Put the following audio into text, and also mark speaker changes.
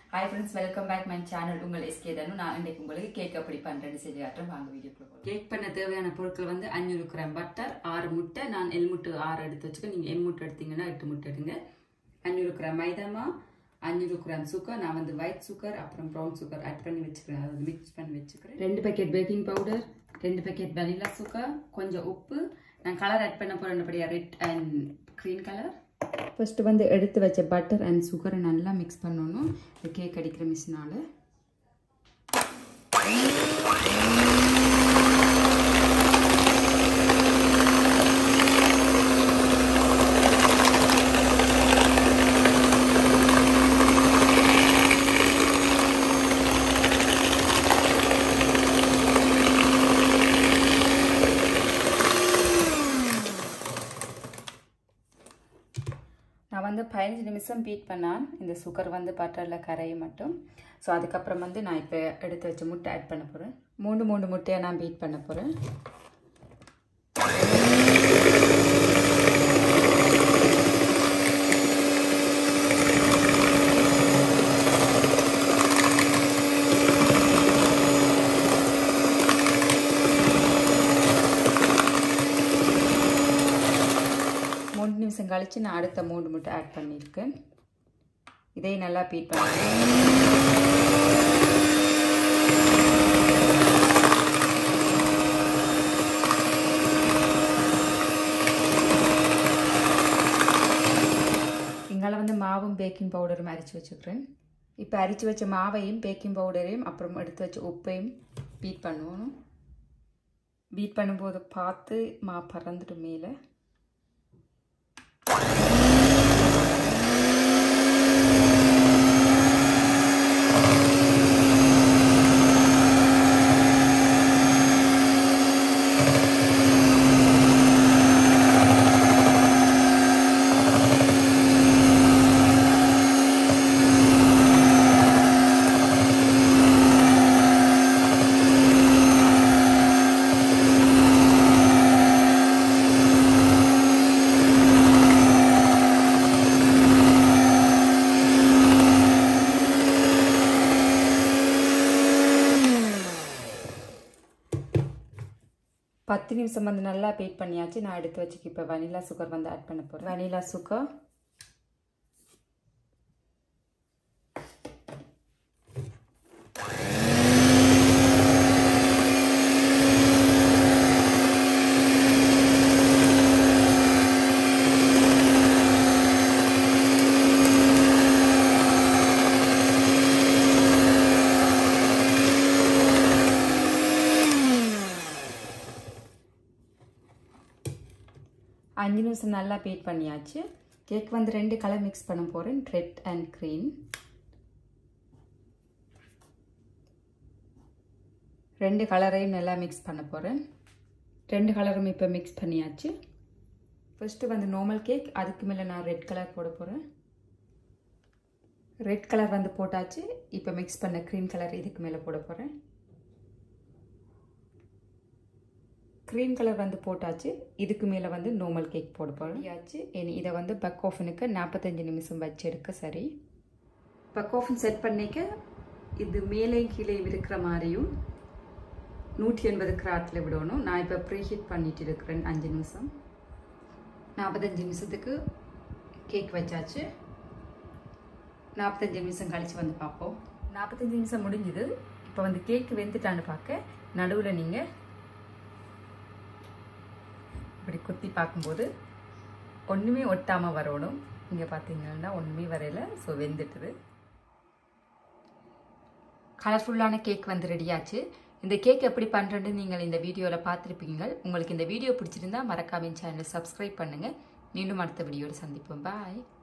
Speaker 1: hi friends welcome back my channel உங்கள் SK Tanu நான் இன்னைக்கு உங்களுக்கு கேக் எப்படி பண்ணுறேன்னு சொல்லி காட்டுறேன் வாங்க வீடியோக்குள்ள போகலாம் கேக் பண்ண தேவையான பொருட்கள் வந்து அஞ்சூறு கிராம் பட்டர் ஆறு முட்டை நான் எல் முட்டை ஆறு எடுத்து வச்சுக்க நீங்கள் எல் முட்டை எடுத்தீங்கன்னா எட்டு முட்டை எடுங்க அஞ்சூறு கிராம் மைதாமா அஞ்சூறு கிராம் சுகர் நான் வந்து ஒயிட் சுகர் அப்புறம் ப்ரௌன் சுகர் ஆட் பண்ணி வச்சுக்கிறேன் அதாவது மிக்ஸ் பண்ணி வச்சுக்கிறேன் ரெண்டு பேக்கெட் பேக்கிங் பவுடர் ரெண்டு பேக்கெட் வெனிலா சுகர் கொஞ்சம் உப்பு நான் கலர் ஆட் பண்ண போகிறேன் red and green colour first வந்து எடுத்து வச்ச பட்டர் அண்ட் சுகரை நல்லா மிக்ஸ் பண்ணணும் இந்த கேக் அடிக்கிற மிஷினால் நான் வந்து பதினஞ்சு நிமிஷம் பீட் பண்ணான் இந்த சுகர் வந்து பட்டரில் கரையை மட்டும் ஸோ அதுக்கப்புறம் வந்து நான் இப்போ எடுத்து வச்ச முட்டை ஆட் பண்ண போகிறேன் மூணு மூணு முட்டையை நான் பீட் பண்ண போகிறேன் மூணு நிமிஷம் கழித்து நான் அடுத்த மூணு முட்டை ஆட் பண்ணியிருக்கேன் இதையும் நல்லா பீட் பண்ணுறேன் இங்கால வந்து மாவும் பேக்கிங் பவுடரும் அரைச்சி வச்சுக்கிறேன் இப்போ அரைச்சி வச்ச மாவையும் பேக்கிங் பவுடரையும் அப்புறம் எடுத்து வச்ச உப்பையும் பீட் பண்ணுவோம் பீட் பண்ணும்போது பார்த்து மா பறந்துட்டு மேலே பத்து நிமிஷம் வந்து நல்லா பீட் பண்ணியாச்சு நான் எடுத்து வச்சுக்க இப்போ வனிலா சுகர் வந்து ஆட் பண்ண போகிறேன் வனிலா சுகர் அஞ்சு நிமிஷம் நல்லா பீட் பண்ணியாச்சு கேக் வந்து ரெண்டு கலர் மிக்ஸ் பண்ண போகிறேன் ரெட் அண்ட் க்ரீன் ரெண்டு கலரையும் நல்லா மிக்ஸ் பண்ண போகிறேன் ரெண்டு கலரும் இப்போ மிக்ஸ் பண்ணியாச்சு ஃபஸ்ட்டு வந்து நார்மல் கேக் அதுக்கு மேலே நான் ரெட் கலர் போட போகிறேன் ரெட் கலர் வந்து போட்டாச்சு இப்போ மிக்ஸ் பண்ண க்ரீன் கலர் இதுக்கு மேலே போட போகிறேன் க்ரீம் கலர் வந்து போட்டாச்சு இதுக்கு மேலே வந்து நார்மல் கேக் போட போகிறாச்சு இனி இதை வந்து பக் ஓஃபனுக்கு நாற்பத்தஞ்சு நிமிஷம் வச்செடுக்க சரி பக் ஓஃபன் செட் பண்ணிக்க இது மேலே கீழே இருக்கிற மாதிரியும் நூற்றி எண்பது கிராட்டில் விடணும் நான் இப்போ ப்ரீ ஹீட் பண்ணிட்டு இருக்கிறேன் அஞ்சு நிமிஷம் நாற்பத்தஞ்சு நிமிஷத்துக்கு கேக் வச்சாச்சு நாற்பத்தஞ்சு நிமிஷம் கழித்து வந்து பார்ப்போம் நாற்பத்தஞ்சு நிமிஷம் முடிஞ்சுது இப்போ வந்து கேக் வெந்துட்டான்னு பார்க்க நடுவில் நீங்கள் இப்படி குத்தி பார்க்கும்போது ஒன்றுமே ஒட்டாமல் வரணும் இங்கே பார்த்தீங்கன்னா ஒன்றுமே வரையில ஸோ வெந்துட்டுது கலர்ஃபுல்லான கேக் வந்து ரெடியாச்சு இந்த கேக் எப்படி பண்ணுறேன்னு நீங்கள் இந்த வீடியோவில் பார்த்துருப்பீங்க உங்களுக்கு இந்த வீடியோ பிடிச்சிருந்தா மறக்காம சேனலை சப்ஸ்கிரைப் பண்ணுங்கள் மீண்டும் அடுத்த வீடியோவில் சந்திப்போம் பாய்